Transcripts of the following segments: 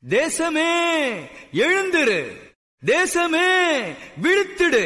தேசமே எழுந்திரு தேசமே விழித்திடு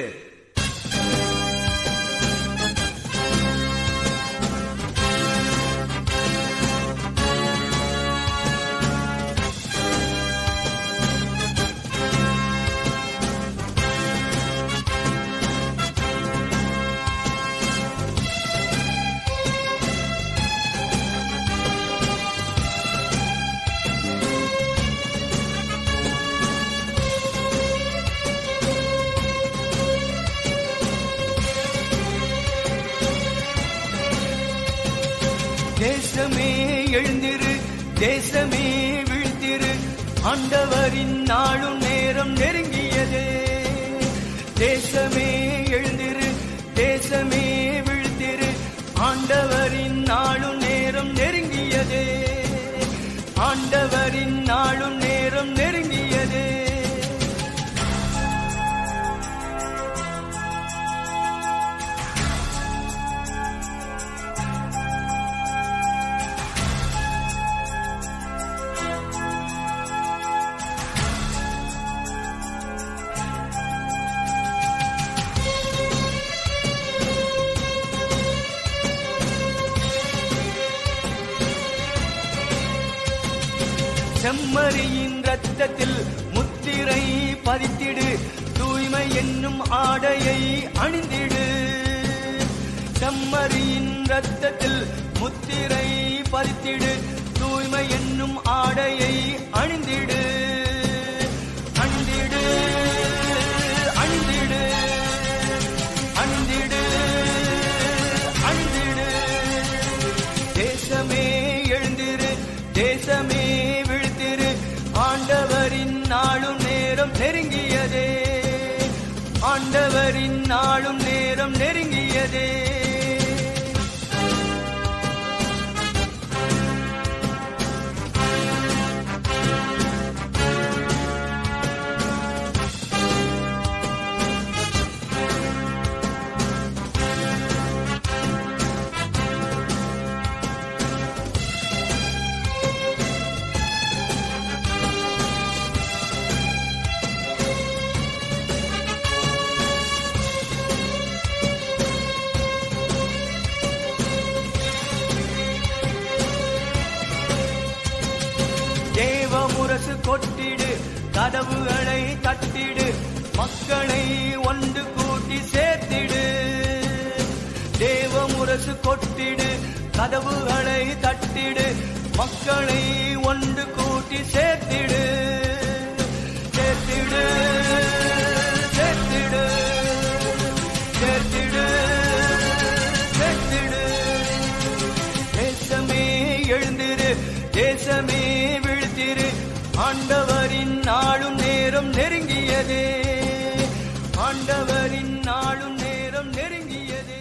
தேசமே எழுந்திரு தேசமே விழித்திரு ஆண்டவரின் நாளும் நேரம் நெருங்கியது தேசமே எழுந்திரு தேசமே விழித்திரு ஆண்டவரின் நாளும் நேரம் நெருங்கியது ஆண்டவரின் நாளும் நேரம் நெருங்கியது செம்மறியின் ரத்தத்தில் முத்திரை பதித்திடு தூய்மை என்னும் ஆடையை அணிந்திடு செம்மறியின் ரத்தத்தில் முத்திரை பதித்திடு தூய்மை என்னும் ஆடையை அணிந்திடு அணிந்திடு அணிந்திடு அணிந்திடு அணிந்திடு தேசமே எழுந்திரு தேசமே விழுத்திரு ஆண்டவரின் நாளும் நேரம் நெருங்கியதே ஆண்டவரின் நாளும் நேரம் நெருங்கியதே தேவ முரசு கொட்டிடு கதவுகளை தட்டிடு மக்களை ஒன்று கூட்டி சேர்த்திடு தேவ முரசு கொட்டிடு கதவுகளை தட்டிடு மக்களை ஒன்று கூட்டி சேர்த்திடு சேர்த்திடு சேர்த்திடு சேர்த்திடு சேர்த்திடு தேசமே எழுந்திரு தேசமே விழுத்திரு ஆண்டவரின் நாளும் நேரம் நெருங்கியதே ஆண்டவரின் நாளும் நேரம் நெருங்கியதே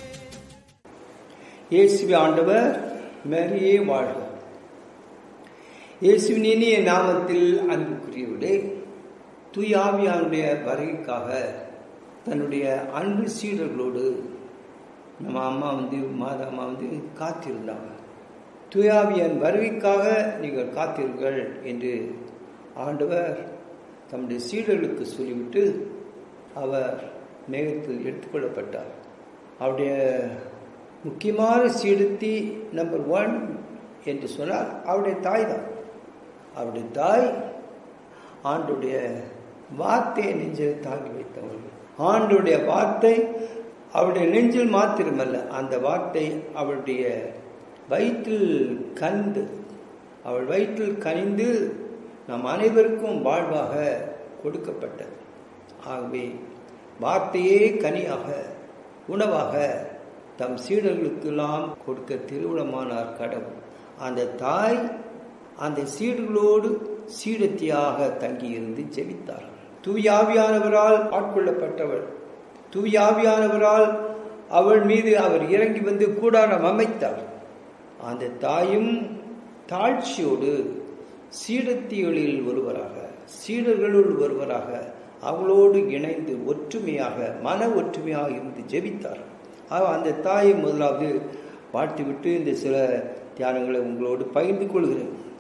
இயேசுவி ஆண்டவர் மேரியே வாழ்க இயேசுவின் இனிய நாமத்தில் அன்புக்குரியவர்களே தூயாவியானுடைய வருகைக்காக தன்னுடைய அன்பு சீடர்களோடு நம்ம அம்மா வந்து மாதா அம்மா வந்து காத்திருந்தாங்க தூயாவியன் வருகைக்காக நீங்கள் காத்தீர்கள் என்று ஆண்டவர் தம்முடைய சீடர்களுக்கு சொல்லிவிட்டு அவர் மேகத்தில் எடுத்துக்கொள்ளப்பட்டார் அவருடைய முக்கியமான சீடத்தி நம்பர் ஒன் என்று சொன்னால் அவருடைய தாய் தான் அவருடைய தாய் ஆண்டுடைய வார்த்தையை நெஞ்சில் தாங்கி வைத்தவர்கள் ஆண்டுடைய வார்த்தை அவருடைய நெஞ்சில் மாத்திரமல்ல அந்த வார்த்தை அவளுடைய வயிற்றில் கந்து அவள் வயிற்றில் கனிந்து நம் அனைவருக்கும் வாழ்வாக கொடுக்கப்பட்டது ஆகவே வார்த்தையே கனியாக உணவாக தம் சீடர்களுக்கெல்லாம் கொடுக்க திருவிழமானார் கடவுள் அந்த தாய் அந்த சீடர்களோடு சீடத்தியாக தங்கியிருந்து ஜெபித்தார்கள் தூயாவியானவரால் ஆட்கொள்ளப்பட்டவள் தூயாவியானவரால் அவள் மீது அவர் இறங்கி வந்து கூடாரம் அமைத்தார் அந்த தாயும் தாழ்ச்சியோடு சீடத்திகளில் ஒருவராக சீடர்களுள் ஒருவராக அவளோடு இணைந்து ஒற்றுமையாக மன ஒற்றுமையாக இருந்து ஜெபித்தார் ஆக அந்த தாயை முதலாவது வாழ்த்துவிட்டு இந்த சில தியானங்களை உங்களோடு பகிர்ந்து கொள்கிறேன்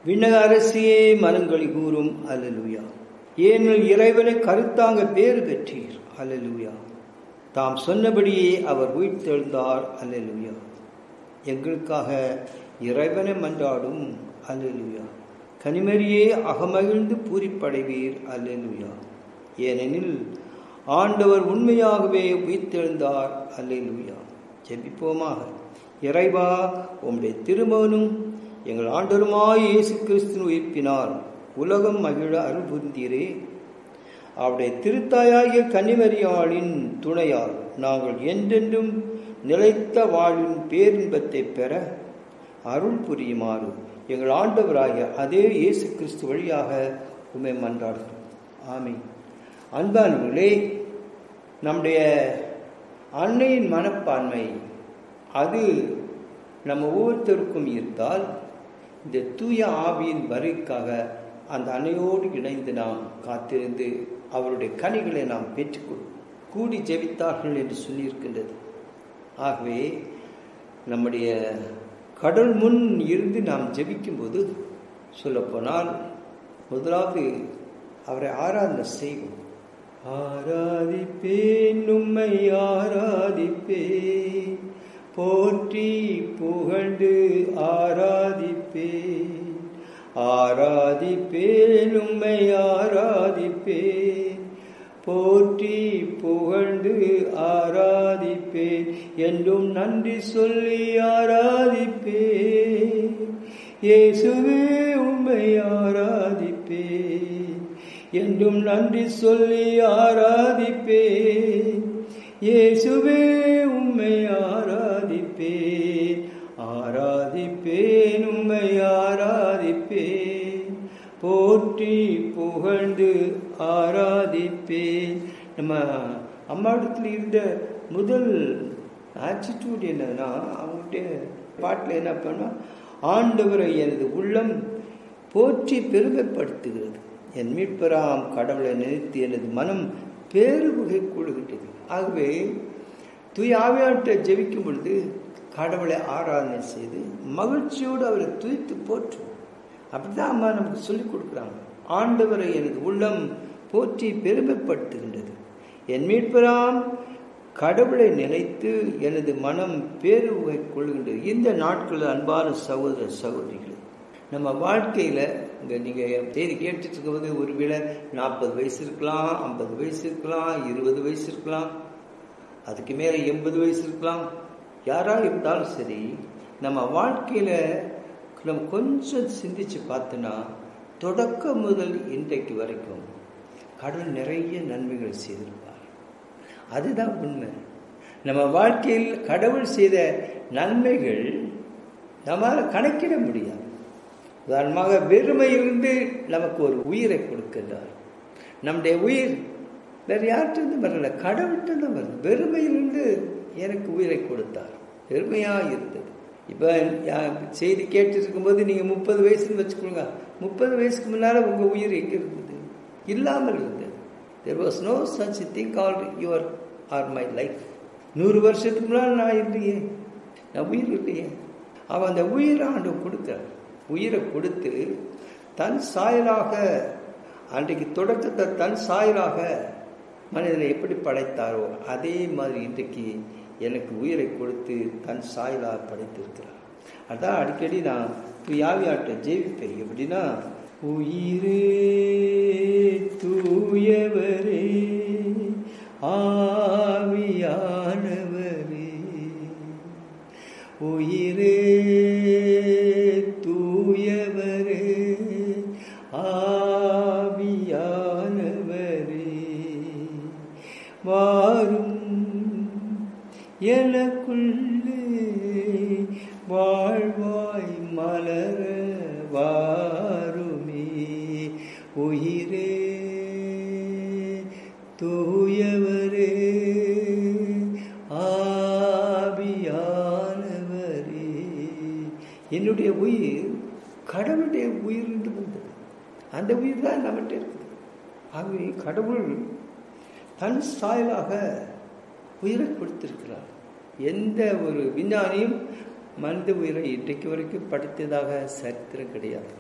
விண்ணக அரசியே மனங்களி கூறும் அல்லலுயா ஏனில் இறைவனை கருத்தாங்க பேறு பெற்றீர் அல்லலுயா தாம் சொன்னபடியே அவர் உயிர்த்தெழுந்தார் அல்லலுயா எங்களுக்காக இறைவனை மன்றாடும் அல்லலுயா கனிமறியே அகமகிழ்ந்து பூரிப்படைவீர் அல்லலுயா ஏனெனில் ஆண்டவர் உண்மையாகவே உயிர்த்தெழுந்தார் அல்லேலூயா ஜெபிப்போமாக இறைவா உம்முடைய திருமகனும் எங்கள் ஆண்டவருமாய் இயேசு கிறிஸ்துவின் உயிர்ப்பினார் உலகம் மகிழ அருள் புரிந்தீரே அவருடைய திருத்தாயாகிய கன்னிமரியாளின் துணையால் நாங்கள் என்றென்றும் நிலைத்த வாழ்வின் பேரின்பத்தை பெற அருள் புரியுமாறு எங்கள் ஆண்டவராகிய அதே இயேசு கிறிஸ்து வழியாக உண்மை மன்றாடுகிறோம் ஆமீன் அன்பானவர்களே நம்முடைய அன்னையின் மனப்பான்மை அது நம்ம ஒவ்வொருத்தருக்கும் இருந்தால் இந்த தூய ஆவியின் வருகைக்காக அந்த அன்னையோடு இணைந்து நாம் காத்திருந்து அவருடைய கனிகளை நாம் பெற்றுக்கொள் கூடி ஜெபித்தார்கள் என்று சொல்லியிருக்கின்றது ஆகவே நம்முடைய கடல் முன் இருந்து நாம் ஜெபிக்கும்போது சொல்லப்போனால் முதலாவது அவரை ஆராதனை செய்வோம் ஆராதிப்பேன் உம்மை ஆராதிப்பேன் போற்றி புகழ்ந்து ஆராதிப்பேன் ஆராதிப்பேன் உம்மை ஆராதிப்பேன் போற்றி புகழ்ந்து ஆராதிப்பேன் என்றும் நன்றி சொல்லி ஆராதிப்பேன் இயேசுவே உம்மை ஆராதிப்பேன் என்றும் நன்றி சொல்லி ஆராதிப்பேன் இயேசுவே உம்மை ஆராதிப்பேன் ஆராதிப்பேன் உம்மை ஆராதிப்பேன் போற்றி புகழ்ந்து ஆராதிப்பேன் நம்ம அம்மாவிடத்தில் இருந்த முதல் ஆட்டிடியூட் என்னன்னா அவங்ககிட்ட பாட்டில் என்ன பண்ணா ஆண்டவரை எனது உள்ளம் போற்றி பெருமைப்படுத்துகிறது என் மீட்பராம் கடவுளை நினைத்து எனது மனம் பேருவகை கூடுகின்றது ஆகவே தூய் ஆவியாட்டை ஜெபிக்கும் பொழுது கடவுளை ஆராதனை செய்து மகிழ்ச்சியோடு அவரை துய்த்து போற்றும் அப்படிதான் அம்மா நமக்கு சொல்லிக் கொடுக்குறாங்க ஆண்டவரை எனது உள்ளம் போற்றி பெருமைப்படுத்துகின்றது என் மீட்பராம் கடவுளை நினைத்து எனது மனம் பேருவகை கொள்கின்றது இந்த நாட்களில் அன்பான சகோதர சகோதரிகளே நம்ம வாழ்க்கையில் இங்கே நீங்கள் தேதி கேட்டுட்டு இருக்கும்போது ஒருவேளை நாற்பது வயசு இருக்கலாம் ஐம்பது வயசு இருக்கலாம் இருபது வயசு இருக்கலாம் அதுக்கு மேலே எண்பது வயசு இருக்கலாம் யாராக இருந்தாலும் சரி நம்ம வாழ்க்கையில் நம்ம கொஞ்சம் சிந்திச்சு பார்த்தோன்னா தொடக்கம் முதல் இன்றைக்கு வரைக்கும் கடவுள் நிறைய நன்மைகள் செய்திருப்பார் அதுதான் உண்மை நம்ம வாழ்க்கையில் கடவுள் செய்த நன்மைகள் நம்மால் கணக்கிட முடியாது உதாரணமாக வெறுமையிலிருந்து நமக்கு ஒரு உயிரை கொடுக்கின்றார் நம்முடைய உயிர் வேறு யார்கிட்ட வரல கடவுள்கிட்ட வருது வெறுமையிலிருந்து எனக்கு உயிரை கொடுத்தார் பெருமையாக இருந்தது இப்போ செய்தி கேட்டு இருக்கும்போது நீங்கள் முப்பது வயசுன்னு வச்சுக்கோங்க முப்பது வயசுக்கு முன்னால் உங்கள் உயிர் எங்கே இருந்தது இல்லாமல் இருந்தது there was no such thing call your or my life நூறு வருஷத்துக்கு முன்னால் நான் இல்லையே நான் உயிர் இல்லையே அவன் அந்த உயிரை ஆண்டு கொடுத்தார் உயிரை கொடுத்து தன் சாயலாக அன்றைக்கு தொடக்கத்தை தன் சாயலாக மனிதனை எப்படி படைத்தாரோ அதே மாதிரி இன்றைக்கு எனக்கு உயிரை கொடுத்து தன் சாயலாக படைத்திருக்கிறார் அதான் அடிக்கடி நான் யாவியாட்ட ஜெயிப்பேன் எப்படின்னா உயிரே தூயவரே ஆவியானவரே உயிரே தூயவரே ஆவியானவரே வாரும் எனக்குள்ளே வாழ்வாய் மலர வாருமே உயிரே தூயவரே ஆவியானவரே என்னுடைய உயிர் கடவுளுடைய உயிர் என்று வந்தது அந்த உயிர் தான் நம்மகிட்ட இருக்குது ஆகவே கடவுள் தன் சாயலாக உயிரை கொடுத்திருக்கிறார் எந்த ஒரு விஞ்ஞானியும் மனித உயிரை இன்றைக்கு வரைக்கும் படைத்ததாக சரித்திரம் கிடையாது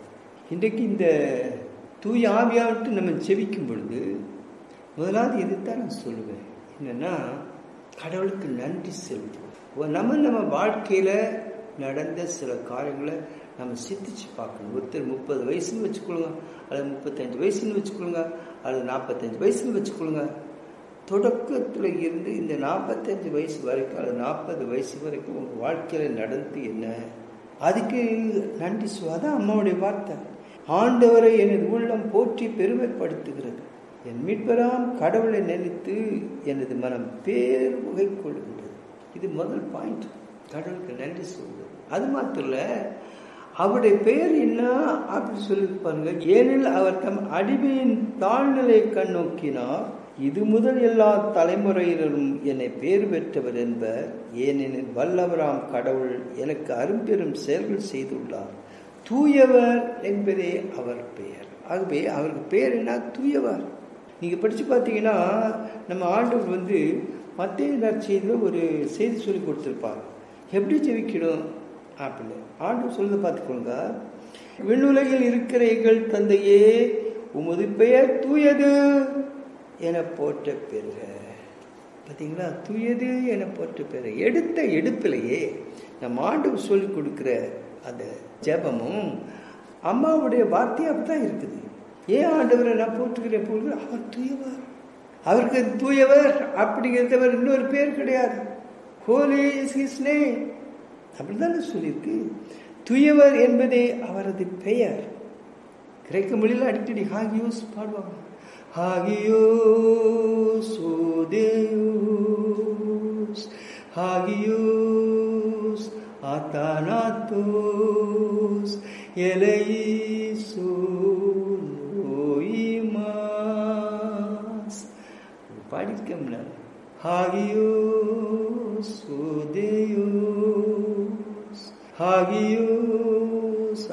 இன்றைக்கு இந்த தூய ஆவியாவிட்டு நம்ம செவிக்கும் பொழுது முதலாவது இதைத்தான் நான் சொல்லுவேன் என்னன்னா கடவுளுக்கு நன்றி செலுத்துவோம் நம்ம நம்ம வாழ்க்கையில் நடந்த சில காரியங்களை நம்ம சிந்திச்சு பார்க்கணும் ஒருத்தர் முப்பது வயசுன்னு வச்சுக்கொள்ளுங்க அல்லது முப்பத்தஞ்சு வயசுன்னு வச்சுக்கொள்ளுங்க அல்லது நாற்பத்தஞ்சு வயசுன்னு வச்சுக்கொள்ளுங்க தொடக்கத்தில் இருந்து இந்த நாற்பத்தஞ்சு வயசு வரைக்கும் அல்லது நாற்பது வயசு வரைக்கும் உங்கள் வாழ்க்கையில் நடந்து என்ன அதுக்கு நன்றி சொல் அதான் அம்மாவுடைய வார்த்தை ஆண்டவரை எனது உள்ளம் போற்றி பெருமைப்படுத்துகிறது என் மீட்பராம் கடவுளை நினைத்து எனது மனம் பேர் வகை கொள்கின்றது இது முதல் பாயிண்ட் கடவுளுக்கு நன்றி சொல்வது அது மாத்திரம் இல்லை அவருடைய பெயர் என்ன அப்படி சொல்லி பாருங்க ஏனில் அவர் தம் அடிமையின் தாழ்நிலை கண் நோக்கினார் இது முதல் எல்லா தலைமுறையினரும் என்னை பேர் பெற்றவர் என்பர் ஏனெனில் வல்லவராம் கடவுள் எனக்கு அரும்பெரும் செயல்கள் செய்துள்ளார் தூயவர் என்பதே அவர் பெயர் ஆகவே அவருக்கு பேர் என்ன தூயவர் நீங்கள் படித்து பார்த்தீங்கன்னா நம்ம ஆண்டவர் வந்து மத்திய நற்செய்தியில் ஒரு செய்தி சொல்லி கொடுத்துருப்பார் எப்படி ஜெபிக்கணும் அப்படின்னு ஆண்டவர் சொல்றதை பார்த்துக்கோங்க விண்ணுலகில் இருக்கிற எங்கள் தந்தையே உமது பெயர் தூயது என போற்ற பெறுக பார்த்தீங்களா தூயது என போற்ற பெறுக எடுத்த எடுப்பிலேயே நம்ம ஆண்டவர் சொல்லி கொடுக்குற அந்த ஜெபமும் அம்மாவுடைய வார்த்தை அப்படிதான் இருக்குது ஏன் ஆண்டவரை நான் போற்றுகிறேன் போட்டு அவர் தூயவர் அவருக்கு தூயவர் அப்படிங்கிறவர் இன்னொரு பேர் கிடையாது ஹோலி இஸ் ஹிஸ் நேம் அப்படிதானே சொல்லியிருக்கு தூயவர் என்பதே அவரது பெயர் கிரேக்க மொழியில் அடிக்கடி ஹாகியோஸ் பாடுவாங்க ஹாகியோஸ் ஓதேயோஸ் ஹாகியோஸ் ஆத்தானாத்தோஸ் எலைசோ நோயிமாஸ் பாடியிருக்கோம்ல ஹாகியோஸ் ஓதேயோஸ் ஹாகியோஸ்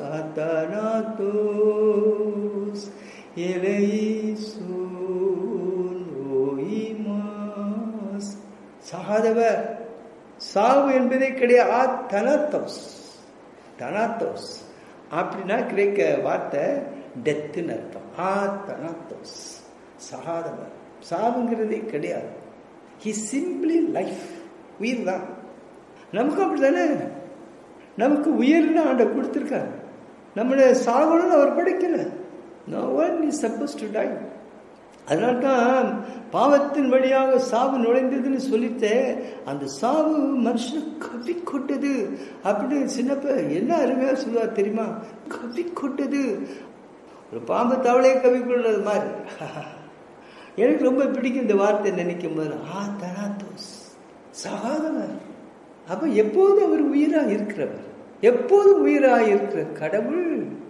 ஆத்தானாத்தோஸ் எலைசோ நோயிமாஸ் சாகாதவர் சாவு என்பதே கிடையாது தனத்தோஸ் தனாத்தோஸ் அப்படின்னா கிரேக்க வார்த்தை டெத்துன்னு அர்த்தம் ஆ தனாத்தோஸ் சாகாதவர் சாவுங்கிறதே கிடையாது ஹி சிம்பிளி லைஃப் உயிர் தான் நமக்கும் அப்படி தானே நமக்கு உயிர்னு ஆண்ட கொடுத்துருக்காரு நம்மளை சாகணும்னு அவர் படைக்கல no one is suppose to die அதனால தான் பாவத்தின் வழியாக சாவு நுழைந்ததுன்னு சொல்லிட்டு அந்த சாவு மனுஷனை கவி கொட்டது அப்படின்னு சின்னப்ப என்ன அருமையாக சொல்லுவார் தெரியுமா கவி கொட்டது ஒரு பாம்பு தவளையை கவி கொள்றது மாதிரி எனக்கு ரொம்ப பிடிக்கும் இந்த வார்த்தை நினைக்கும் போது ஆ தனாத்தோஸ் சகாதவர் அப்ப எப்போதும் அவர் உயிராக இருக்கிறவர் எப்போதும் உயிராக இருக்கிற கடவுள்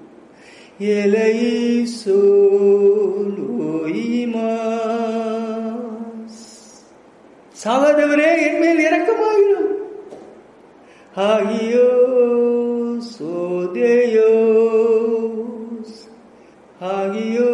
எலைசோ நோயிமாஸ் சாகாதவரே என் மேல் இறக்கமாயிரும் ஆகியோ சோதேயோஸ் ஆகியோ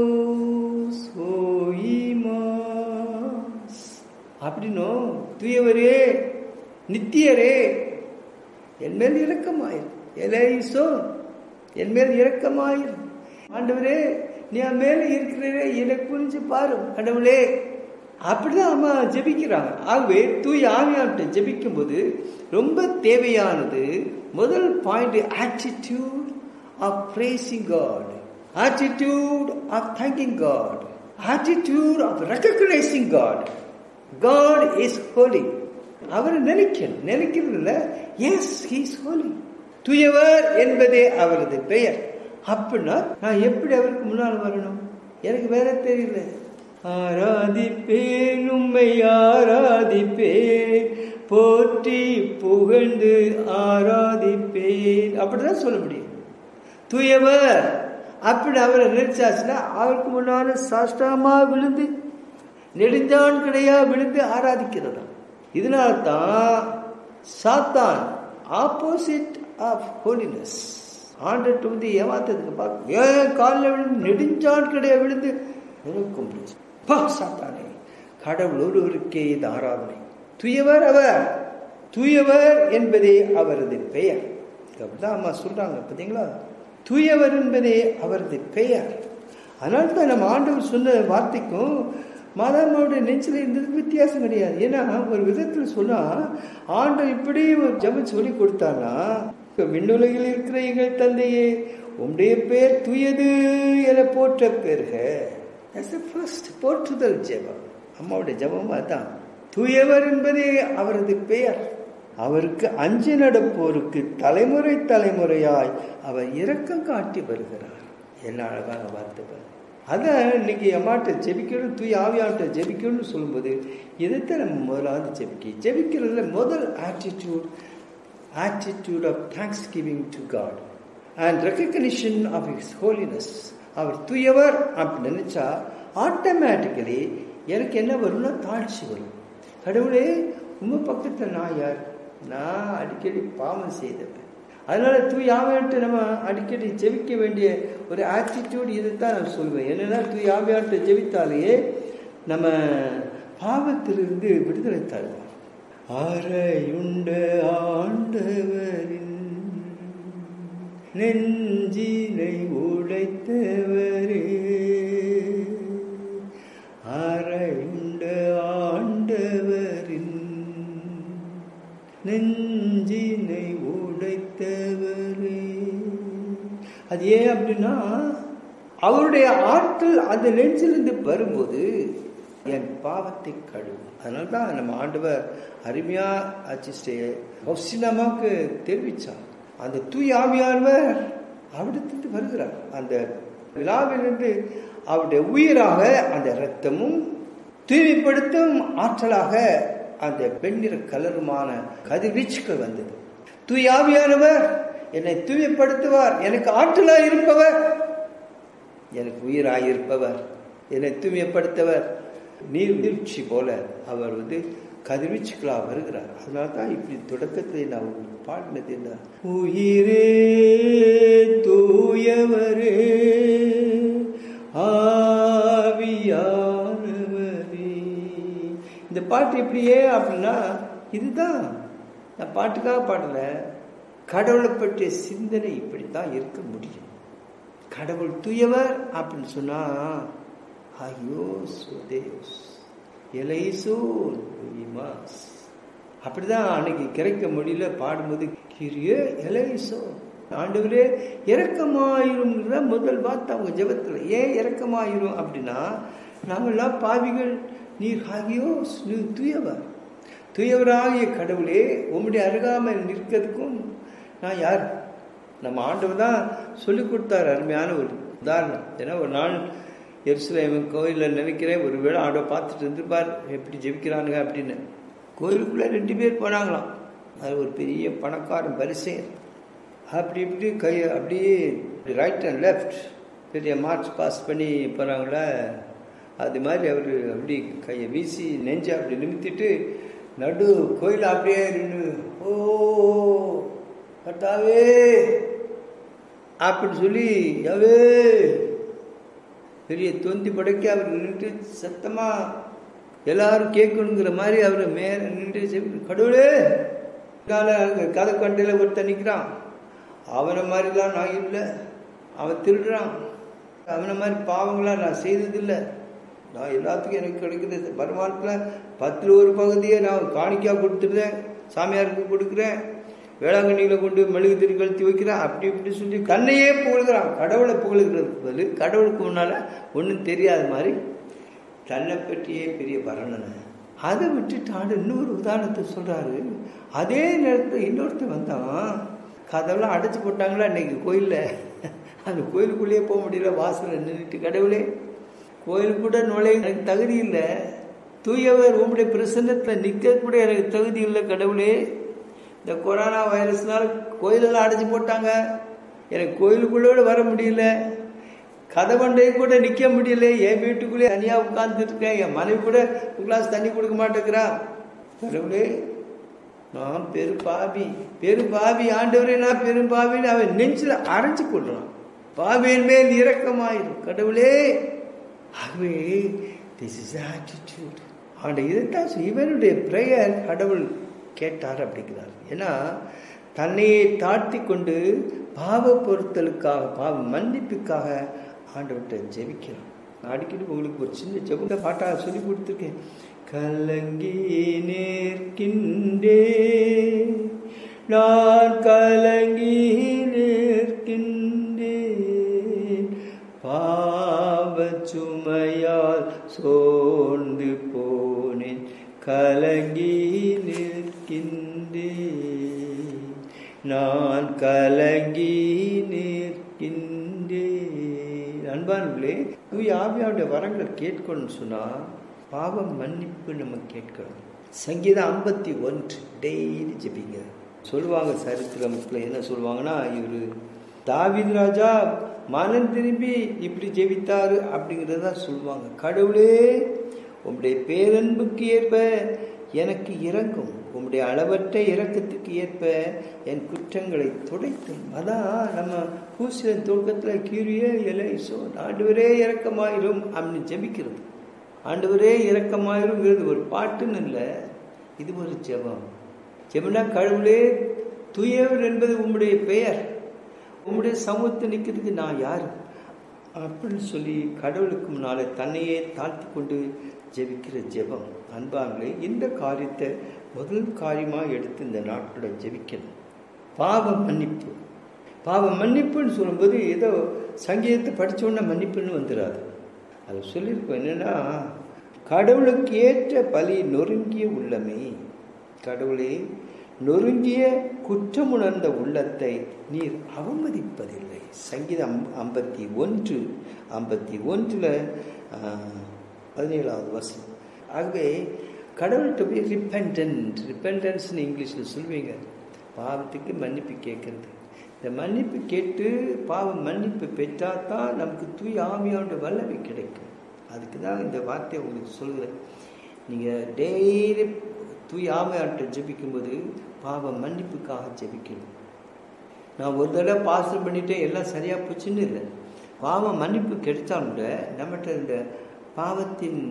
சோயிமாஸ் அப்படின்னோ தூயவரே நித்தியரே என் மேல் இரக்கமாயிரும் எலேசோ என் மேல் இரக்கமாயிரும் ஆண்டவரே நீ என் மேல இருக்கிறே என்னை புரிஞ்சு பாரு கடவுளே அப்படிதான் அம்மா ஜெபிக்கிறாங்க ஆகவே தூய் ஆவியான்ட்டு ஜெபிக்கும் போது ரொம்ப தேவையானது முதல் point attitude of praising God attitude of thanking God attitude of recognising God God is holy அவர் நினைக்கணும் நினைக்கிறது இல்லை எஸ் ஹீஸ் ஹோலி தூயவர் என்பதே அவரது பெயர் அப்படின்னா நான் எப்படி அவருக்கு முன்னால் வரணும் எனக்கு வேற தெரியல ஆராதிப்பேன் உம்மை ஆராதிப்பேன் போற்றி புகழ்ந்து ஆராதிப்பேன் அப்படிதான் சொல்ல முடியும் தூயவர் அப்படி அவரை நினைச்சாச்சுன்னா அவருக்கு முன்னால சாஷ்டாமா விழுந்து நெடுஞ்சான் கிடையா விழுந்து ஆராதிக்கிறதா இதனால்தான் சாத்தான் ஆப்போசிட் ஆஃப் ஹோலினஸ் ஆண்டட்டு வந்து ஏமாத்ததுக்கு பார்க்க ஏன் காலில் விழுந்து நெடுஞ்சான் கிடையா விழுந்து எனக்கும் பா சாத்தானே கடவுள் ஒருவருக்கே இது ஆராதனை தூயவர் அவர் தூயவர் என்பதே அவரது பெயர் அப்படிதான் அம்மா சொல்றாங்க பார்த்தீங்களா தூயவர் என்பதே அவரது பெயர் அதனால தான் நம்ம ஆண்டவர் சொன்ன வார்த்தைக்கும் மாதாமாவுடைய நெஞ்சில் இருந்தது வித்தியாசம் கிடையாது ஏன்னா ஒரு விதத்தில் சொன்னா ஆண்டவர் இப்படி ஒரு ஜெபம் சொல்லி கொடுத்தானா விண்ணுலகில் இருக்கிற எங்கள் தந்தையே உம்முடைய பேர் தூயது என போற்ற பெருக ஃபர்ஸ்ட் போற்றுதல் ஜெபம் அம்மாவுடைய ஜெபம் அதான் தூயவர் என்பதே அவரது பெயர் அவருக்கு அஞ்சு நடப்போருக்கு தலைமுறை தலைமுறையாய் அவர் இரக்கம் காட்டி வருகிறார் என்ன அழகான வார்த்தை பாரு. அதான் இன்னைக்கு அம்மாட்ட ஜெபிக்கணும் தூய் ஆவியாட்ட ஜெபிக்கணும்னு சொல்லும்போது இதைத்தான் நம்ம முதலாவது ஜெபிக்க ஜெபிக்கிறதுல முதல் attitude attitude of thanks giving to God and recognition of his holiness அவர் தூயவர் அப்படி நினைச்சா ஆட்டோமேட்டிக்கலி எனக்கு என்ன வரும்னா தாழ்ச்சி வரும் கடவுளே உங்க பக்கத்தில் நான் யார் நான் அடிக்கடி பாவம் செய்தவன் அதனால தூய் ஆவியாட்டு நம்ம அடிக்கடி ஜெபிக்க வேண்டிய ஒரு ஆட்டிடியூட் இதைத்தான் நான் சொல்வேன் என்னன்னா தூய் ஆவியாட்டு ஜெபித்தாலே நம்ம பாவத்திலிருந்து விடுதலை தருவோம் அறையுண்ட ஆண்டவரின் நெஞ்சினை உடைத்தவரே அறையுண்ட ஆண்டவரின் நெஞ்சினை உடைத்தவரே அது ஏன் அப்படின்னா அவருடைய ஆற்றல் அந்த நெஞ்சிலிருந்து வரும்போது என் பாவத்தை கழுவும் அதனால தான் நம்ம ஆண்டவர் அருமையா அச்சிஸ்டே ஹொசினமாவுக்கு தெரிவிச்சார் அந்த தூய் ஆவியானவர் அவிடத்திலிருந்து வருகிறார் அந்த விழாவிலிருந்து அவருடைய உயிராக அந்த இரத்தமும் தூய்மைப்படுத்தும் ஆற்றலாக அந்த வெண்ணிற கலருமான கதிர்வீச்சுக்கள் வந்தது தூய் ஆவியானவர் என்னை தூய்மைப்படுத்துவார் எனக்கு ஆற்றலாய் இருப்பவர் எனக்கு உயிராய் இருப்பவர் என்னை தூய்மைப்படுத்தவர் நீர் வீழ்ச்சி போல அவர் வந்து கதிர்வீச்சுக்களாக வருகிறார் அதனால தான் இப்படி தொடக்கத்தை நான் உங்களுக்கு பாடினது என்ன உயிரே தூயவரே ஆவியானவரே இந்த பாட்டு எப்படியே அப்படின்னா இதுதான் நான் பாட்டுக்காக பாடல கடவுளை பற்றிய சிந்தனை இப்படித்தான் இருக்க முடியும் கடவுள் தூயவர் அப்படின்னு சொன்னா ஐயோ சுதேஸ் எலைசோ இமாஸ் அப்படிதான் அன்னைக்கு கிடைக்க முடியல பாடும்போது கிரிய எலைசோ ஆண்டவரே இறக்கமாயிருங்கிற முதல் வார்த்தை அவங்க ஜெபத்தில் ஏன் இறக்கமாயிரும் அப்படின்னா நாங்கள்லாம் பாவிகள் நீர் ஆகியோ நீர் தூயவர் தூயவராகிய கடவுளே உம்முடைய அருகாமல் நிற்கிறதுக்கும் நான் யார் நம்ம ஆண்டவர் தான் சொல்லி கொடுத்தாரு அருமையான ஒரு உதாரணம் ஏன்னா ஒரு நாள் எருசலேம் கோயிலில் நினைக்கிறேன் ஒரு வேளை ஆண்டவை பார்த்துட்டு இருந்திருப்பார் எப்படி ஜெபிக்கிறானுங்க அப்படின்னு கோயிலுக்குள்ளே ரெண்டு பேர் போனாங்களாம் அது ஒரு பெரிய பணக்காரன் பரிசையர் அப்படி இப்படி கை அப்படியே ரைட் அண்ட் லெஃப்ட் பெரிய மார்ச் பாஸ் பண்ணி போகிறாங்களா அது மாதிரி அவர் அப்படி கையை வீசி நெஞ்சை அப்படி நிமித்திட்டு நடு கோயில் அப்படியே நின்று ஓ கர்த்தாவே அப்படின்னு சொல்லி யாவே பெரிய தொந்தி படைக்க அவர் நின்று சத்தமா எல்லாரும் கேட்கணுங்கிற மாதிரி அவர் மேல நின்று செவி- கடவுளே கதை கண்டையில் ஒருத்தன் நிற்கிறான் அவனை மாதிரிலாம் நான் இல்லை அவன் திருடுறான் அவனை மாதிரி பாவங்களாம் நான் செய்ததில்லை நான் எல்லாத்துக்கும் எனக்கு கிடைக்குது வருமானத்தில் பத்தில் ஒரு பகுதியை நான் காணிக்கா கொடுத்துருந்தேன் சாமியாருக்கு கொடுக்குறேன் வேளாங்கண்ணியில் கொண்டு மெழுகு திரி கழுத்தி வைக்கிறேன் அப்படி இப்படி சொல்லி தன்னையே புகழ்கிறான் கடவுளை புகழ்கிறதுக்கு பதில் கடவுளுக்கு முன்னால் ஒன்றும் தெரியாத மாதிரி தன்னை பற்றியே பெரிய வர்ணனை அதை விட்டுட்டாண்டு இன்னொரு உதாரணத்தை சொல்கிறாரு அதே நேரத்தில் இன்னொருத்தன் வந்தான் கதவெல்லாம் அடைச்சி போட்டாங்களா இன்னைக்கு கோயிலில் அந்த கோயிலுக்குள்ளேயே போக முடியல வாசலில் நின்றுட்டு கடவுளே கோயில் கூட நுழைய எனக்கு தகுதி இல்லை தூயவர் உங்களுடைய பிரசன்னத்தில் நிற்க கூட எனக்கு தகுதி இல்லை கடவுளே இந்த கொரோனா வைரஸ்னால கோயிலெல்லாம் அடைச்சி போட்டாங்க எனக்கு கோயிலுக்குள்ளே வர முடியல கதவண்டையும் கூட நிற்க முடியல என் வீட்டுக்குள்ளே தனியாக உட்கார்ந்துட்டு இருக்கேன் என் மனைவி கூட ஒரு கிளாஸ் தண்ணி கொடுக்க மாட்டேங்கிறா கடவுளே நான் பெரு பாவி பெரு பாவி ஆண்டவரே நான் பெரும் பாவின்னு அவன் நெஞ்சில் அரைஞ்சு கொள்றான் பாவியின் மேல் இரக்கமாயிரும் கடவுளே ஆகவே திஸ் இஸ் ஆட்டிடியூட் அவனுடைய இதைத்தான் சொ- இவனுடைய ப்ரேயர் கடவுள் கேட்டார் அப்படிங்கிறார் ஏன்னா தன்னையே தாழ்த்தி கொண்டு பாவ பொருத்தலுக்காக பாவ மன்னிப்புக்காக ஆண்டவர்கிட்ட ஜெபிக்கிறோம் நான் அடிக்கடி உங்களுக்கு ஒரு சின்ன ஜெபத்தை பாட்டாக சொல்லி கொடுத்துருக்கேன் கலங்கி நிற்கின்றே நான் கலங்கி நிற்கின்றேன் பாவ சுமையால் சோர்ந்து போனேன் கலங்கி நிற்கின்றேன் நான் கலங்கி நிற்கின்றேன் அன்பானவர்களே தூய ஆவியாவுடைய வரங்களை கேட்கணும்னு சொன்னா பாவம் மன்னிப்பு நம்ம கேட்கணும் சங்கீதம் ஐம்பத்தி ஒன்று டெய்லி ஜெபிங்க சொல்லுவாங்க சரித்திரத்தில் என்ன சொல்லுவாங்கன்னா இவர் தாவீது ராஜா மனம் திரும்பி இப்படி ஜெபித்தாரு அப்படிங்கிறத தான் சொல்லுவாங்க கடவுளே உம்முடைய பேரன்புக்கு ஏற்ப எனக்கு இறங்கும் உம்முடைய அளவற்ற இறக்கத்துக்கு ஏற்ப என் குற்றங்களை துடைத்தும் அதான் நம்ம பூசின துவக்கத்தில் கீரியே இலை சோ ஆண்டவரே இறக்கமாயிரும் அப்படின்னு ஜெபிக்கிறது ஆண்டவரே இறக்கமாயிருங்கிறது ஒரு பாட்டுன்னு இல்லை இது ஒரு ஜெபம் ஜெபனா கடவுளே தூயவர் என்பது உம்முடைய பெயர் உம்முடைய சமூகத்தை நிற்கிறதுக்கு நான் யார் அப்படின்னு சொல்லி கடவுளுக்கு முன்னால தன்னையே தாழ்த்தி கொண்டு ஜெபிக்கிற ஜெபம் அன்பாங்களே இந்த காரியத்தை முதல் காரியமாக எடுத்து இந்த நாட்களில் ஜெபிக்கணும் பாவ மன்னிப்பு பாவ மன்னிப்புன்னு சொல்லும்போது ஏதோ சங்கீதத்தை படிச்ச உடனே மன்னிப்புன்னு வந்துடாது அது சொல்லியிருக்கோம் என்னன்னா கடவுளுக்கு ஏற்ற பலி நொறுங்கிய உள்ளமே கடவுளே நொறுங்கிய குற்றமுணர்ந்த உள்ளத்தை நீர் அவமதிப்பதில்லை சங்கீதம் ஐம்பத்தி ஒன்று ஐம்பத்தி ஒன்றில் பதினேழாவது வசனம் ஆகவே கடவுள்கிட்ட போய் ரிப்பெண்டன்ட் ரிப்பெண்டன்ஸ்னு இங்கிலீஷில் சொல்லுவீங்க பாவத்துக்கு மன்னிப்பு கேட்கறது இந்த மன்னிப்பு கேட்டு பாவம் மன்னிப்பு பெற்றால் தான் நமக்கு தூய் ஆவியாண்ட வல்லமை கிடைக்கும் அதுக்கு தான் இந்த வார்த்தையை உங்களுக்கு சொல்கிறேன் நீங்கள் டெய்லி தூய் ஆமையாட்ட ஜெபிக்கும்போது பாவ மன்னிப்புக்காக ஜெபிக்கணும் நான் ஒரு தடவை பாசம் பண்ணிட்டேன் எல்லாம் சரியாக போச்சுன்னு இல்லை பாவம் மன்னிப்பு கிடைச்சாலும் கூட நம்மகிட்ட இந்த பாவத்தின்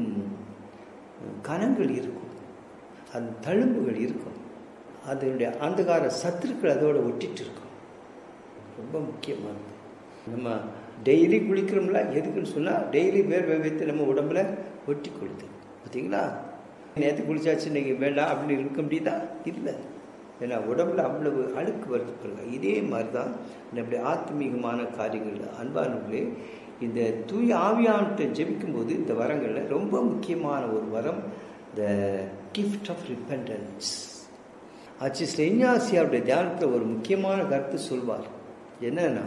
கணங்கள் இருக்கும் அந்த தழும்புகள் இருக்கும் அதனுடைய அந்தகார சத்துருக்கள் அதோட ஒட்டிட்டு இருக்கும் ரொம்ப முக்கியமானது நம்ம டெய்லி குளிக்கிறோம்ல எதுக்குன்னு சொன்னால் டெய்லி வேர்வை வைத்து நம்ம உடம்புல ஒட்டி கொள்ளுது பார்த்தீங்களா நேற்று குளிச்சாச்சு இன்னைக்கு வேண்டாம் அப்படின்னு இருக்க முடியுதா இல்லை ஏன்னா உடம்புல அவ்வளவு அழுக்கு வருது பாருங்க இதே மாதிரி தான் நம்முடைய ஆத்மீகமான காரியங்கள் அன்பானவர்களே இந்த தூய் ஆவியான்ட்டு ஜெபிக்கும்போது இந்த வரங்களில் ரொம்ப முக்கியமான ஒரு வரம் த கிஃப்ட் ஆஃப் ரிப்பெண்டன்ஸ் ஆச்சு ஸ்ரீஞாசியாவுடைய தியானத்தில் ஒரு முக்கியமான கருத்து சொல்வார் என்னன்னா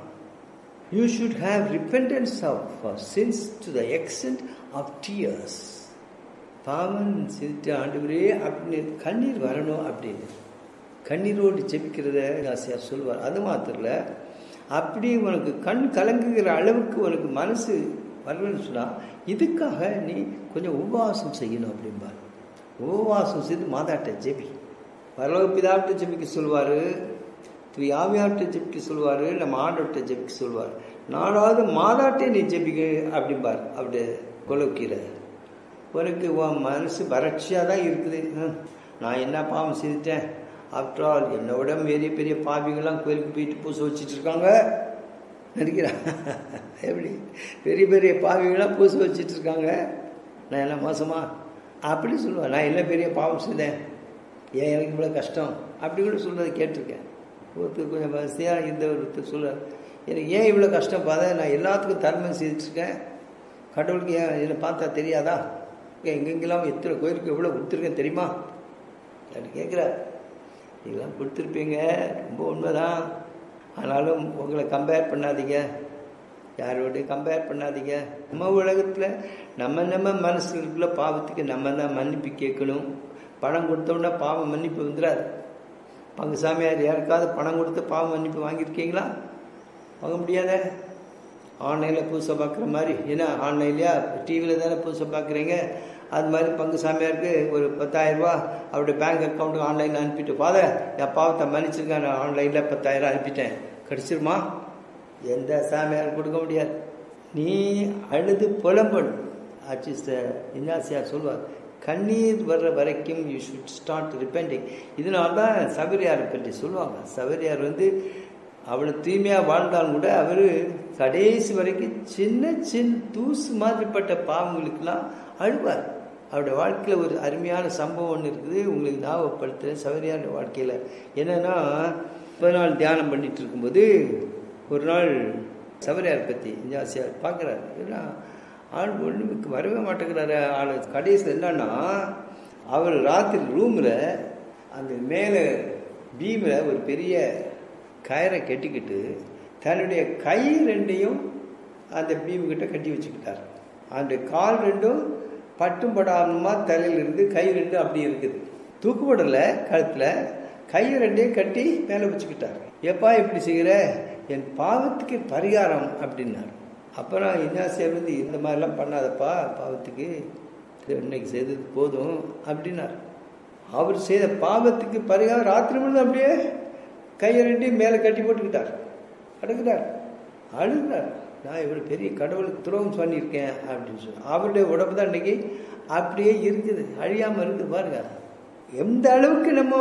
you should have repentance of sins to the extent of tears பாவன் சிரித்த ஆண்டுகளே அப்படின்னு கண்ணீர் வரணும் அப்படின்னு கண்ணீரோடு ஜெபிக்கிறத ஆசையாக சொல்வார் அது மாத்திரம் இல்லை அப்படி உனக்கு கண் கலங்குகிற அளவுக்கு உனக்கு மனசு வரலன்னு சொன்னால் இதுக்காக நீ கொஞ்சம் உபவாசம் செய்யணும் அப்படிம்பார் உபவாசம் செய்து மாதாட்ட ஜெபி பரலோக பிதாவிட்ட ஜெபிக்க சொல்வார் திரு யாவியார்கிட்ட ஜெபிக்க சொல்வார் நம்ம ஆண்டவர்கிட்ட ஜெபிக்க சொல்வார் நாலாவது மாதாட்டே நீ ஜெபிக்க அப்படிம்பார் அப்படி கொலக்கீரை உனக்கு உன் மனசு வறட்சியாக தான் இருக்குது நான் என்ன பாவம் செய்துட்டேன் ஆஃப்டர் ஆல் என்னோட பெரிய பெரிய பாவிகள்லாம் கோயிலுக்கு போயிட்டு பூசை வச்சுட்டு இருக்காங்க நினைக்கிறேன் எப்படி பெரிய பெரிய பாவிகள்லாம் பூசை வச்சுட்டு இருக்காங்க நான் என்ன மோசமா அப்படி சொல்லுவேன் நான் என்ன பெரிய பாவம் செய்தேன் ஏன் எனக்கு இவ்வளோ கஷ்டம் அப்படி கூட சொல்கிறத கேட்டிருக்கேன் ஒருத்தர் கொஞ்சம் வசதியாக இந்த ஒருத்தர் சொல்ல எனக்கு ஏன் இவ்வளோ கஷ்டம் பார்த்தா நான் எல்லாத்துக்கும் தர்மம் செய்துட்ருக்கேன் கடவுளுக்கு ஏன் என்னை பார்த்தா தெரியாதா எங்கெங்கெல்லாம் எத்தனை கோயிலுக்கு எவ்வளோ கொடுத்துருக்கேன் தெரியுமா அப்படி கேட்குறார் இதெல்லாம் கொடுத்துருப்பீங்க ரொம்ப உண்மைதான் ஆனாலும் உங்களை கம்பேர் பண்ணாதீங்க யாரோடையும் கம்பேர் பண்ணாதீங்க நம்ம உலகத்தில் நம்ம நம்ம மனசில் இருக்கிற பாவத்துக்கு நம்ம தான் மன்னிப்பு கேட்கணும் பணம் கொடுத்தோம்னா பாவம் மன்னிப்பு வந்துடாது பங்கு சாமியார் யாருக்காவது பணம் கொடுத்து பாவம் மன்னிப்பு வாங்கியிருக்கீங்களா வாங்க முடியாத ஆன்லைனில் பூசை பார்க்குற மாதிரி ஏன்னா ஆன்லைன்லையா டிவியில் தானே பூசை பார்க்குறீங்க அது மாதிரி பங்கு சாமியாருக்கு ஒரு பத்தாயிரரூபா அவருடைய பேங்க் அக்கௌண்ட்டுக்கு ஆன்லைனில் அனுப்பிட்டு ஃபாதர் என் பாவத்தை மன்னிச்சிருக்கேன் நான் ஆன்லைனில் பத்தாயிரம் அனுப்பிட்டேன் கிடச்சிருமா எந்த சாமியாரும் கொடுக்க முடியாது நீ அழுது புலம்பணும் ஆட்சி இன்னாசியார் சொல்வார் கண்ணீர் வர்ற வரைக்கும் யூ ஷுட் ஸ்டார்ட் ரிப்பெண்டிங் இதனால தான் சபரியாரை பற்றி சொல்லுவாங்க சபரியார் வந்து அவ்வளோ தூய்மையாக வாழ்ந்தாலும் கூட அவர் கடைசி வரைக்கும் சின்ன சின்ன தூசு மாதிரிப்பட்ட பாவங்களுக்கெல்லாம் அழுவார் அவருடைய வாழ்க்கையில் ஒரு அருமையான சம்பவம் ஒன்று இருக்குது உங்களுக்கு ஞாபகப்படுத்துகிறேன் சபரியார் வாழ்க்கையில் என்னென்னா முப்பது நாள் தியானம் பண்ணிட்டு இருக்கும்போது ஒரு நாள் சபரியார் பற்றி இஞ்சாசியார் பார்க்குறாரு ஏன்னா ஆள் ஒன்றுக்கு வரவே மாட்டேங்கிறாரு ஆள் கடைசியில் என்னன்னா அவர் ராத்திரி ரூமில் அந்த மேலே பீமில் ஒரு பெரிய கயரை கட்டிக்கிட்டு தன்னுடைய கை ரெண்டையும் அந்த பீம் கிட்ட கட்டி வச்சுக்கிட்டார் அந்த கால் ரெண்டும் பட்டும் படாமமா தலையில் இருந்து கை ரெண்டும் அப்படி இருக்குது தூக்குப்படலை கழுத்தில் கை ரெண்டையும் கட்டி மேலே வச்சுக்கிட்டார் எப்பா இப்படி செய்கிற என் பாவத்துக்கு பரிகாரம் அப்படின்னார் அப்புறம் இன்னாசியர் வந்து இந்த மாதிரிலாம் பண்ணாதப்பா பாவத்துக்கு இது இன்னைக்கு செய்தது போதும் அப்படின்னார் அவர் செய்த பாவத்துக்கு பரிகாரம் ராத்திரி முழுதும் அப்படியே கையை ரெண்டையும் மேலே கட்டி போட்டுக்கிட்டார் அழுகிறார் அழுகிறார் நான் இவர் பெரிய கடவுளுக்கு துரோகம் பண்ணியிருக்கேன் அப்படின்னு சொல்லி அவருடைய உடம்பு தான் இன்னைக்கு அப்படியே இருக்குது அழியாமல் இருக்குது பாருங்க எந்த அளவுக்கு நம்ம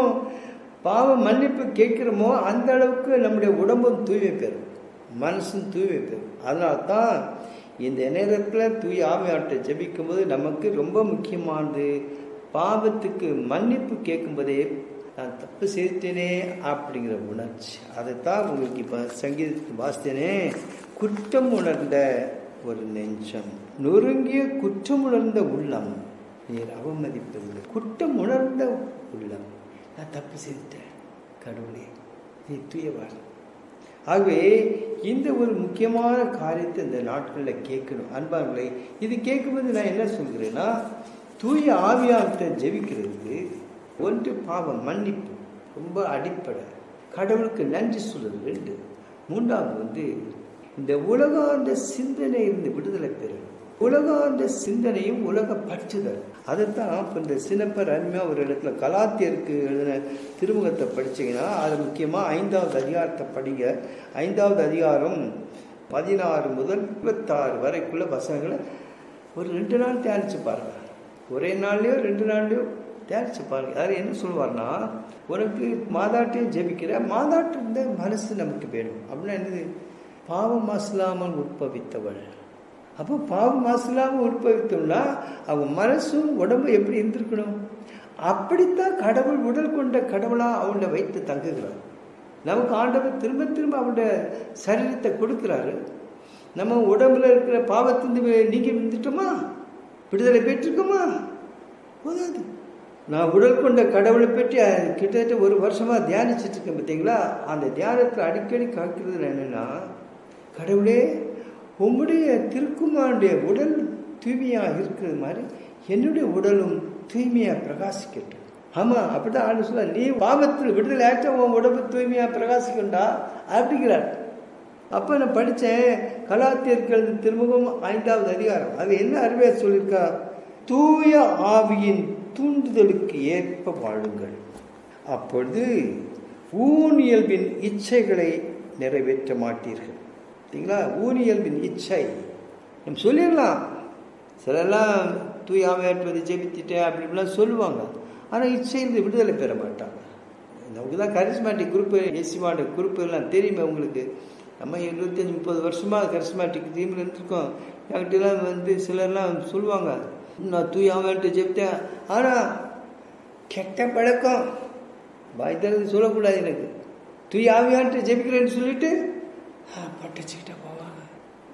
பாவம் மன்னிப்பு கேட்குறோமோ அந்த அளவுக்கு நம்முடைய உடம்பும் தூய்மை பெறும் மனசும் தூய்மை பெறும் அதனால தான் இந்த நேரத்தில் தூய் ஆமையாட்டை ஜபிக்கும் போது நமக்கு ரொம்ப முக்கியமானது பாவத்துக்கு மன்னிப்பு கேட்கும்போதே நான் தப்பு செய்துட்டேனே அப்படிங்கிற உணர்ச்சி அதைத்தான் உங்களுக்கு இப்போ சங்கீதத்துக்கு வாசித்தேனே குற்றம் உணர்ந்த ஒரு நெஞ்சம் நொறுங்கிய குற்றம் உணர்ந்த உள்ளம் நீர் அவமதிப்பதில்லை குற்றம் உணர்ந்த உள்ளம் நான் தப்பு செய்துட்டேன் கடவுளே நீ தூயவாள் ஆகவே இந்த ஒரு முக்கியமான காரியத்தை இந்த நாட்களில் கேட்கணும் அன்பார்களே இது கேட்கும்போது நான் என்ன சொல்கிறேன்னா தூய ஆவியாகத்தை ஜெபிக்கிறதுக்கு ஒன்று பாவம் மன்னிப்பு ரொம்ப அடிப்படை கடவுளுக்கு நன்றி சொல்றது ரெண்டு மூன்றாவது வந்து இந்த உலகாந்த சிந்தனை இருந்து விடுதலை பெறும் உலகாந்த சிந்தனையும் உலக பற்றுதல் அதைத்தான் இப்போ இந்த சின்னப்பர் அருமையாக ஒரு இடத்துல கலாத்தியருக்கு எழுதின திருமுகத்தை படிச்சீங்கன்னா அது முக்கியமாக ஐந்தாவது அதிகாரத்தை படிங்க ஐந்தாவது அதிகாரம் பதினாறு முதல் இருபத்தாறு வரைக்குள்ள வசனங்களை ஒரு ரெண்டு நாள் தியானிச்சு பாருங்க ஒரே நாள்லையோ ரெண்டு நாள்லையோ தியானிச்சு பாருங்க யார் என்ன சொல்லுவார்னா உனக்கு மாதாட்டையும் ஜெபிக்கிற மாதாட்டு இருந்த மனசு நமக்கு வேணும் அப்படின்னா என்னது பாவம் மாசலாமல் உட்பவித்தவள் அப்போ பாவம் மாசலாமல் உட்பவித்தோம்னா அவங்க மனசும் உடம்பு எப்படி இருந்திருக்கணும் அப்படித்தான் கடவுள் உடல் கொண்ட கடவுளாக அவனை வைத்து தங்குகிறார் நமக்கு ஆண்டவர் திரும்ப திரும்ப அவனுடைய சரீரத்தை கொடுக்குறாரு நம்ம உடம்புல இருக்கிற பாவத்திலிருந்து நீக்கி வந்துட்டோமா விடுதலை பெற்றிருக்கோமா போதாது நான் உடல் கொண்ட கடவுளை பற்றி கிட்டத்தட்ட ஒரு வருஷமாக தியானிச்சுட்டு இருக்கேன் பார்த்தீங்களா அந்த தியானத்தில் அடிக்கடி காக்கிறது என்னென்னா கடவுளே உம்முடைய திருக்குமாருடைய உடல் தூய்மையாக இருக்கிறது மாதிரி என்னுடைய உடலும் தூய்மையாக பிரகாசிக்கட்டும் ஆமாம் அப்படிதான் ஆண்டு சொல்ல நீ பாவத்தில் விடுதலை ஆச்சா உன் உடம்பு தூய்மையாக பிரகாசிக்கண்டா அப்படிங்கிறார் அப்போ நான் படித்தேன் கலாத்தியர்கள் திருமுகம் ஐந்தாவது அதிகாரம் அது என்ன அருமையாக சொல்லியிருக்கா தூய ஆவியின் தூண்டுதலுக்கு ஏற்ப வாழுங்கள் அப்பொழுது ஊனியல்பின் இச்சைகளை நிறைவேற்ற மாட்டீர்கள் சரிங்களா ஊனியல்பின் இச்சை நம்ம சொல்லிடலாம் சிலெல்லாம் தூயாமையாற்றுவதை ஜெபித்துட்டேன் அப்படி இப்படிலாம் சொல்லுவாங்க ஆனால் இச்சையிலிருந்து விடுதலை பெற மாட்டாங்க நமக்கு தான் கரிஸ்மேட்டிக் குரூப்பு எஸ்சிமாட குரூப்பு எல்லாம் தெரியுமே உங்களுக்கு நம்ம இருபத்தஞ்சி முப்பது வருஷமாக கரிஸ்மேட்டிக் டீமில் இருந்திருக்கோம் என்கிட்டலாம் வந்து சிலர்லாம் சொல்லுவாங்க நான் தூயாமையாட்டு ஜெபித்தேன் ஆனால் கெட்ட பழக்கம் பயத்தில் சொல்லக்கூடாது எனக்கு தூயாமையாட்டு ஜெபிக்கிறேன்னு சொல்லிட்டு பட்டுச்சுக்கிட்ட போவாங்க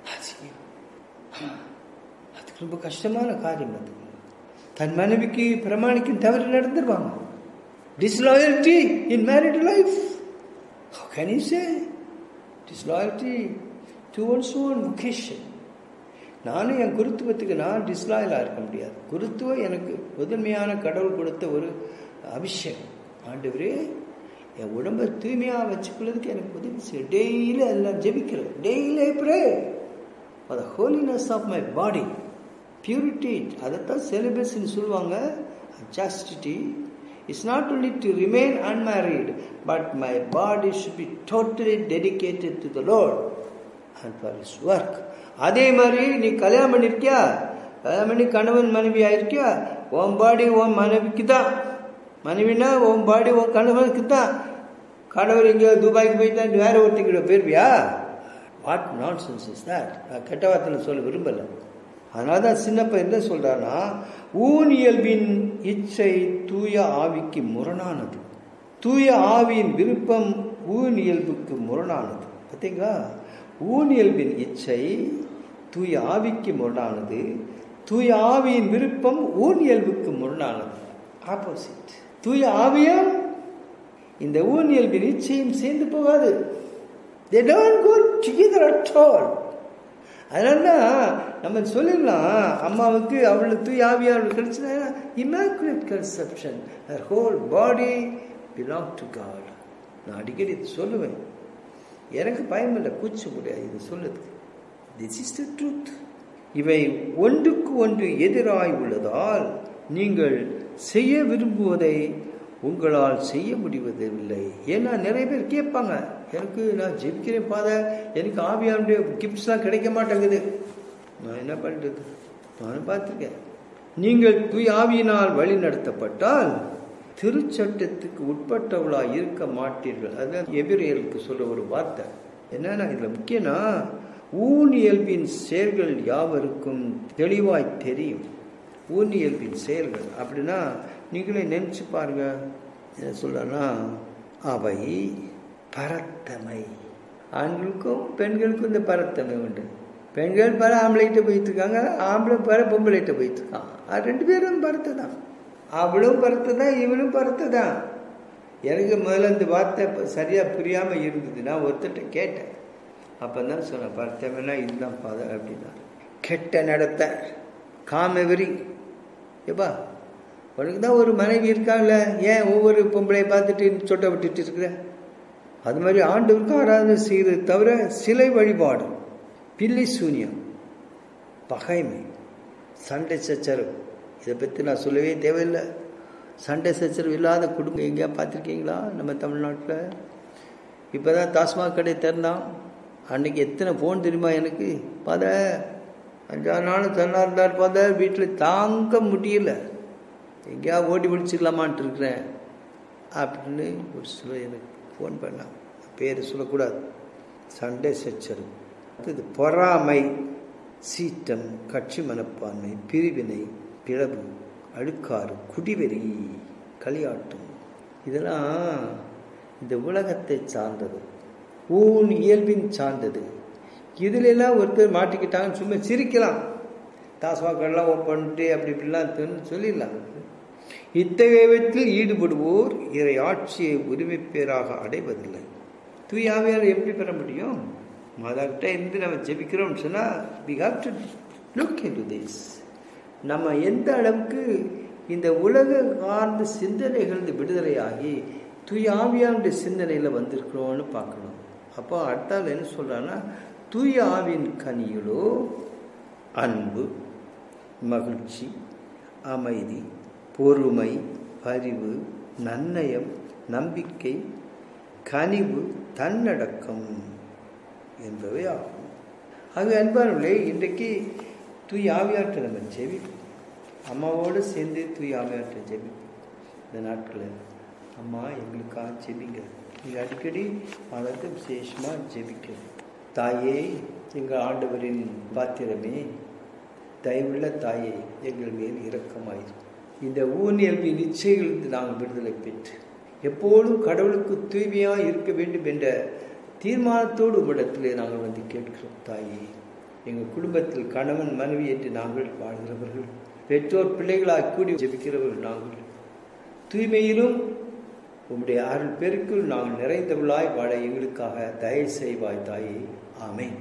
அதுக்கு ரொம்ப கஷ்டமான காரியம் அது தன் மனைவிக்கு பிரமாணிக்கும் தவறு நடந்துருவாங்க disloyalty in married life can you say disloyalty towards own vocation நானும் என் குருத்துவத்துக்கு நான் டிஸ்லாயலாக இருக்க முடியாது குருத்துவம் எனக்கு முதன்மையான கடவுள் கொடுத்த ஒரு அபிஷேகம் ஆண்டவரே என் உடம்பை தூய்மையாக வச்சுக்கொள்ளதுக்கு எனக்கு உதவி செய்யும் டெய்லி எல்லாம் ஜெபிக்கிறேன் daily pray for the holiness of my body purity அதைத்தான் செலிபஸ்ன்னு சொல்லுவாங்க chastity it's not only to remain unmarried but my body should be totally dedicated to the lord and for his work அதே மாதிரி நீ கல்யாணம் பண்ணிருக்கியா கல்யாணம் பண்ணி கணவன் மனைவி ஆயிருக்கியா உன் பாடி உன் மனைவிக்கு தான் மனைவினா உன் பாடி உன் கணவனுக்கு தான் கணவர் இங்கே துபாய்க்கு போயிட்டா நீ வேற ஒருத்தங்கிட்ட போயிருவியா what nonsense is that நான் கெட்ட வார்த்தையில் சொல்ல விரும்பலை அதனால தான் சின்னப்ப என்ன சொல்றான்னா ஊன் இயல்பின் இச்சை தூய ஆவிக்கு முரணானது தூய ஆவியின் விருப்பம் ஊன் இயல்புக்கு முரணானது பார்த்தீங்களா ஊன் இயல்பின் இச்சை தூய ஆவிக்கு முரணானது தூய ஆவியின் விருப்பம் ஊன் இயல்புக்கு முரணானது ஆப்போசிட் தூய ஆவியும் இந்த ஊன் இயல்பின் இச்சையும் சேர்ந்து போகாது they don't go together at all அதனால நம்ம சொல்லிடலாம் அம்மாவுக்கு அவளுக்கு தூய் ஆவியா அவளுக்கு கிடைச்சதுன்னா immaculate conception her whole body belong to God நான் அடிக்கடி இது சொல்லுவேன் எனக்கு பயம் இல்லை கூச்ச முடியாது இது சொல்லுறதுக்கு திஸ் இஸ் த ட்ரூத் இவை ஒன்றுக்கு ஒன்று எதிராய் உள்ளதால் நீங்கள் செய்ய விரும்புவதை உங்களால் செய்ய முடிவதில்லை ஏன்னா நிறைய பேர் கேட்பாங்க எனக்கு நான் ஜெபிக்கிறேன் பாத எனக்கு ஆவியானுடைய கிஃப்ட்ஸ்லாம் கிடைக்க மாட்டேங்குது நான் என்ன பண்ணுறது நானும் பார்த்துருக்கேன் நீங்கள் தூய் ஆவியினால் வழி நடத்தப்பட்டால் திருச்சட்டத்துக்கு உட்பட்டவளாக இருக்க மாட்டீர்கள் அதுதான் எபிரியலுக்கு சொல்ல ஒரு வார்த்தை என்னன்னா இதில் முக்கியம்னா ஊன் இயல்பின் செயல்கள் யாவருக்கும் தெளிவாய் தெரியும் ஊன் இயல்பின் செயல்கள் அப்படின்னா நீங்களே நினச்சி பாருங்க என்ன சொல்றேன்னா அவை பரத்தமை ஆண்களுக்கும் பெண்களுக்கும் இந்த பரத்தமை உண்டு பெண்கள் பல ஆம்பளைகிட்ட போயிட்டு இருக்காங்க ஆம்பளை பல பொம்பளைகிட்ட போயிட்டு இருக்கான் அது ரெண்டு பேரும் பரத்து தான் அவளும் பரத்து தான் இவளும் பரத்து தான் எனக்கு முதல்ல இந்த வார்த்தை சரியாக புரியாமல் இருந்தது நான் ஒருத்தட்ட கேட்டேன் அப்போ தான் சொன்னேன் பரத்தமைனா இதுதான் பத அப்படின்னா கெட்ட நடத்த காமவெறி எப்பா உனக்கு தான் ஒரு மனைவி இருக்காங்கல்ல ஏன் ஒவ்வொரு பொம்பளையை பார்த்துட்டு சொட்டை விட்டுட்டு இருக்கிற அது மாதிரி ஆண்டவருக்கு ஆராதனை செய்கிறது தவிர சிலை வழிபாடு பில்லி சூன்யம் பகைமை சண்டை சச்சரவு இதை பற்றி நான் சொல்லவே தேவையில்லை சண்டை சச்சரவு இல்லாத குடும்பம் எங்கேயா பார்த்துருக்கீங்களா நம்ம தமிழ்நாட்டில் இப்போ தான் டாஸ்மாக் கடை திறந்தான் அன்னைக்கு எத்தனை ஃபோன் தெரியுமா எனக்கு பத அஞ்சாறு நாள் தன்னா இருந்தார் பாத வீட்டில் தாங்க முடியல எங்கேயா ஓடி முடிச்சுக்கலாமான்ட்டு இருக்கிறேன் அப்படின்னு ஒரு சில எனக்கு ஃபோன் பண்ணான் பேர் சொல்லக்கூடாது சண்டை சச்சரவு அடுத்தது பொறாமை சீற்றம் கட்சி மனப்பான்மை பிரிவினை பிளவு அழுக்காறு குடிவெறி களியாட்டம் இதெல்லாம் இந்த உலகத்தை சார்ந்தது ஊன் இயல்பின் சார்ந்தது இதிலெல்லாம் ஒருத்தர் மாட்டிக்கிட்டாங்கன்னு சும்மா சிரிக்கலாம் டாஸ்மாகெல்லாம் பண்ணிட்டு அப்படி இப்படிலாம் சொல்லிடலாம் இத்தகையவற்றில் ஈடுபடுவோர் இறை ஆட்சியை உரிமை பேராக அடைவதில்லை தூயாவையார் எப்படி பெற முடியும் மாதாக்கிட்ட இருந்து நம்ம ஜெபிக்கிறோம்னு சொன்னால் we have to look into this நம்ம எந்த அளவுக்கு இந்த உலக சார்ந்த சிந்தனைகள் விடுதலையாகி தூய் ஆவியானுடைய சிந்தனையில் வந்திருக்கிறோம்னு பார்க்கணும் அப்போ அடுத்தால் என்ன சொல்கிறான்னா தூய ஆவின் கனியிலோ அன்பு மகிழ்ச்சி அமைதி பொறுமை பரிவு நன்னயம் நம்பிக்கை கனிவு தன்னடக்கம் என்பவை ஆகும் ஆகவே அன்பானவர்களே இன்றைக்கு தூய் ஆவியாற்றை நம்ம ஜெபிப்போம் அம்மாவோடு சேர்ந்து தூய் ஆவியாற்றை ஜெபிப்போம் இந்த நாட்களில் அம்மா எங்களுக்காக ஜெபிங்க நீங்கள் அடிக்கடி அதற்கு விசேஷமாக ஜெபிக்கணும் தாயே எங்கள் ஆண்டவரின் பாத்திரமே தயவுள்ள தாயே எங்கள் மேல் இரக்கமாயிரும் இந்த ஊனியல்பு நிச்சயங்களுக்கு நாங்கள் விடுதலை பெற்று எப்போதும் கடவுளுக்கு தூய்மையாக இருக்க வேண்டும் என்ற தீர்மானத்தோடு உம்மிடத்திலே நாங்கள் வந்து கேட்கிறோம் தாயே எங்கள் குடும்பத்தில் கணவன் மனைவி என்று நாங்கள் வாழ்கிறவர்கள் பெற்றோர் பிள்ளைகளாக கூடி ஜெபிக்கிறவர்கள் நாங்கள் தூய்மையிலும் உம்முடைய அருள் பெருக்குள் நாங்கள் நிறைந்தவளாய் வாழ எங்களுக்காக தயவு செய்வாய் தாயே ஆமென்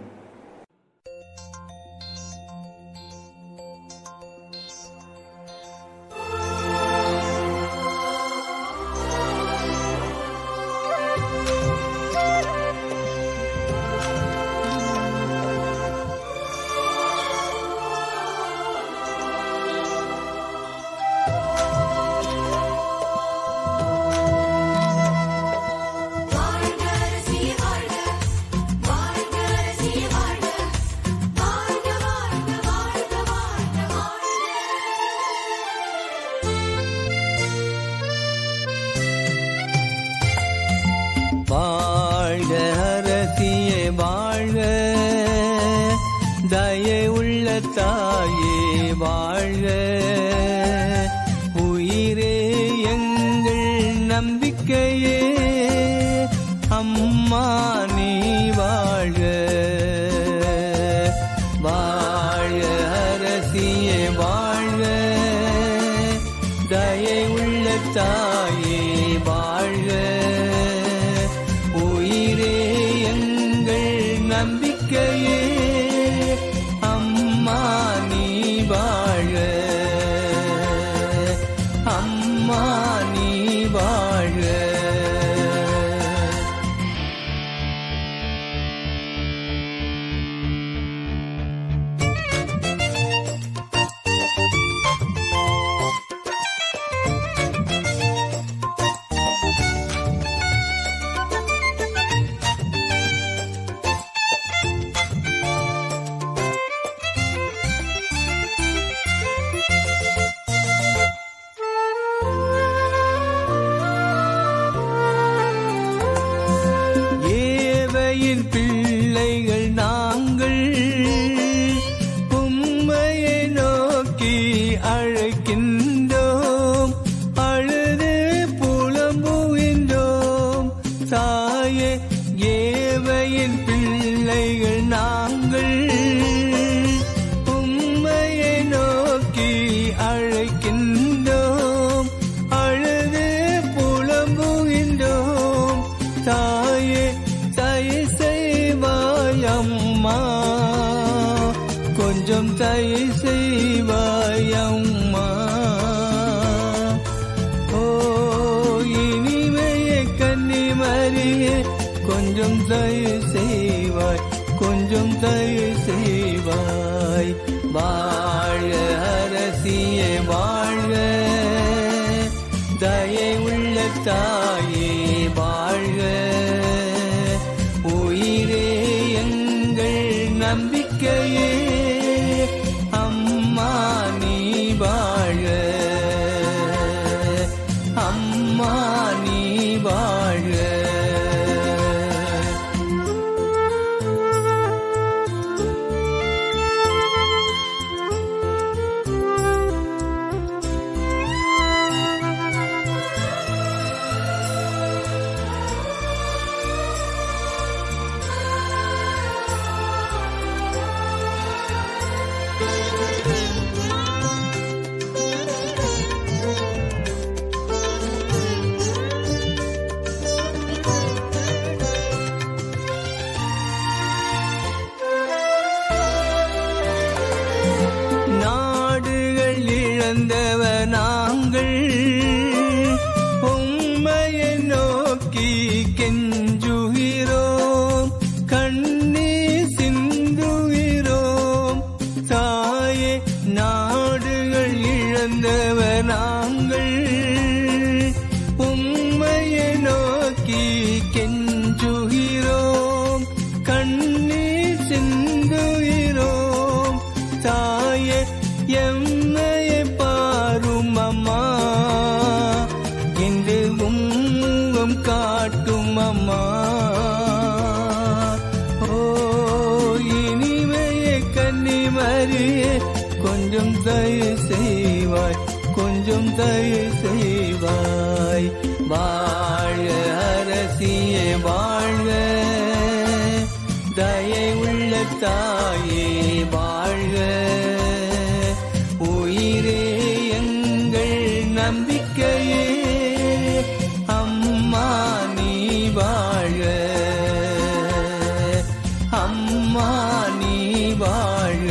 வாழ்க அரசிய வாழ்க வாழ்க அரசிய தாயே வாழ்க உயிரே எங்கள் நம்பிக்கையே அம்மா நீ வாழ்க வாழ்க அரசியே வாழ்க தயை உள்ள தாயே வாழ்க உயிரே எங்கள் நம்பிக்கையே அம்மா நீ வாழ்க அம்மா நீ வாழ்க ஏவையின் பிள்ளைகள் நாங்கள் உம்மையை நோக்கி அழைக்கின்றோம் அழுது புலம்புகின்றோம் தாயே ஏவையின் பிள்ளைகள் நாங்கள் உம்மையை நோக்கி அழைக்கின்றோம் அழுது புலம்புகின்றோம் தாயே தயை செய்வாயம்மா கொஞ்சம் தயை செய்வாயம்மா ஓ இனிமையே கன்னிமரியே கொஞ்சம் தயை செய்வாய் கொஞ்சம் தயை செய்வாய் வாழ அரசியே வாழ்க தயை உள்ள தாயே வாழ்க உயிரே எங்கள் நம்பிக்கையே அம்மா நீ வாழ்க அம்மா நீ வாழ்க நாடுகள் இழந்தவ நாங்கள் உம்மையை நோக்கி கெஞ்சுகிறோம் கண்ணீர் சிந்துகிறோம் தாயே நாடுகள் இழந்தவ நாங்கள் உம்மையை நோக்கி கெஞ்சுகிறோம் கண்ணீர் சிந்துகிறோம் தாயே எம்மையை பாரும் அம்மா என்று உங்கம் காட்டும் அம்மா ஓ இனிமையே கன்னிமரியே கொஞ்சம் தயை செய்வாய் கொஞ்சம் தயை செய்வாய் வாழ அரசியே வாழ்க தயை உள்ள தாயே வாழ்க உயிரே எங்கள் நம்பிக்கையே அம்மா நீ வாழ்க அம்மா நீ வாழ்க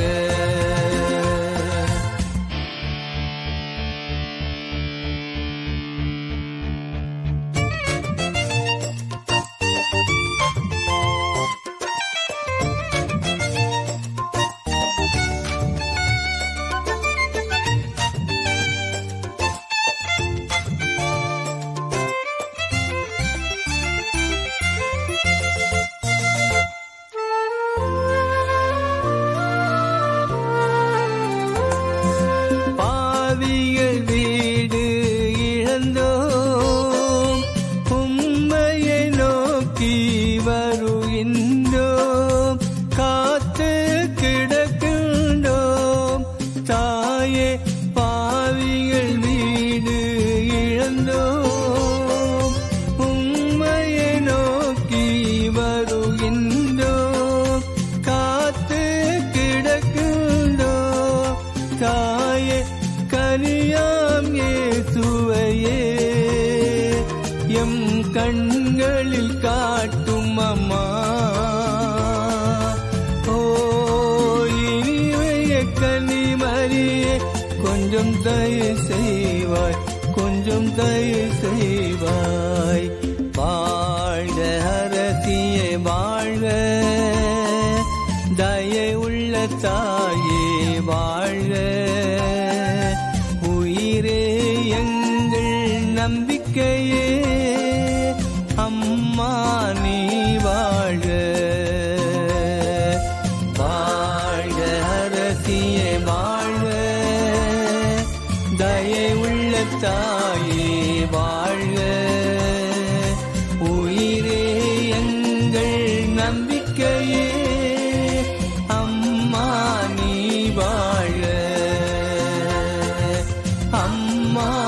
தாயே பாவிகள் வீடு இழந்தோம் உம்மையை நோக்கி வருகின்றோம் காத்து கிடக்குண்டோ தாயே கனியாம் இயேசுவையே எம் கண்களில் காட்டும் அம்மா ஓ இனிமைய கனிமரியே கொஞ்சம் தயவு செய்வாய் கொஞ்சம் தயவு செய்வாய் வாழ்க அரசியே வாழ்க தயை உள்ள தாயே வாழ்க உயிரே எங்கள் நம்பிக்கையே அம்மா நீ வாழ்க வாழ்க அரசியே வாழ்க தயை உள்ள தாயே வாழ்க உயிரே எங்கள் நம்பிக்கையே அம்மா நீ வாழ்க அம்மா